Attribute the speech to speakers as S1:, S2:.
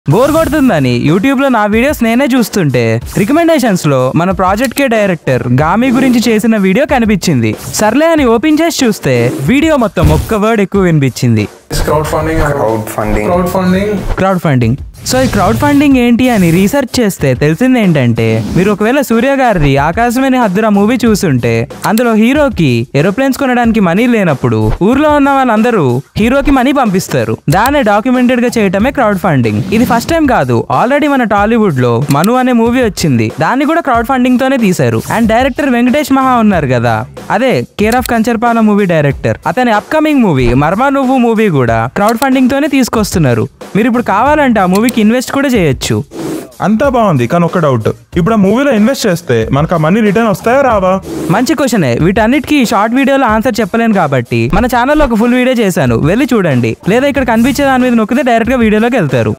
S1: bore కొడుతుందని YouTube లో నా videos నేనే చూస్తుంటే రికమెండేషన్స్ లో మన ప్రాజెక్ట్ కే డైరెక్టర్ గామి గురించి చేసిన వీడియో కనిపించింది సర్లే అని ఓపెన్ చేసి చూస్తే వీడియో మొత్తం ఒక్క వర్డ్ ఎక్కువ వినిపించింది
S2: crowd funding
S3: crowd funding
S2: crowd funding
S1: crowd funding so ఈ క్రౌడ్ ఫండింగ్ ఏంటి అని రీసెర్చ్ చేస్తే తెలిసింది ఏంటంటే మీరు ఒకవేళ సూర్య గారిది ఆకాశమని హద్దురా మూవీ చూసుంటే అందులో హీరోకి ఏరోప్లేన్స్ కొనడానికి మనీ లేనప్పుడు ఊర్లో ఉన్న వాళ్ళందరూ హీరోకి మనీ పంపిస్తారు దాన్ని డాక్యుమెంటెడ్ గా చేయటమే క్రౌడ్ ఫండింగ్ ఇది ఫస్ట్ టైం కాదు ఆల్రెడీ మన టాలీవుడ్ లో మను అనే మూవీ వచ్చింది దాన్ని కూడా క్రౌడ్ ఫండింగ్ తోనే తీశారు అండ్ డైరెక్టర్ వెంకటేష్ మహా ఉన్నారు కదా అదే care of Kancharapalem movie director అతని అప్కమింగ్ మూవీ మర్మా నువ్వు మూవీ కూడా క్రౌడ్ ఫండింగ్ తోనే తీసుకొస్తున్నారు మీరు ఇప్పుడు కావాలంటే ఆ మూవీకి ఇన్వెస్ట్ కూడా చేయొచ్చు
S4: అంతా బాగుంది కానీ ఒక డౌట్ ఇప్పుడు ఆ మూవీలో ఇన్వెస్ట్ చేస్తే మనకు ఆ మనీ రిటర్న్ వస్తాయా రావా
S1: మంచి క్వశ్చనే వీటన్నిటికీ షార్ట్ వీడియోలో ఆన్సర్ చెప్పలేను కాబట్టి మన ఛానల్లో ఒక ఫుల్ వీడియో చేశాను వెళ్ళి చూడండి లేదా ఇక్కడ కనిపించే దాని మీద నొక్కితే డైరెక్ట్ గా వీడియోలోకి వెళ్తారు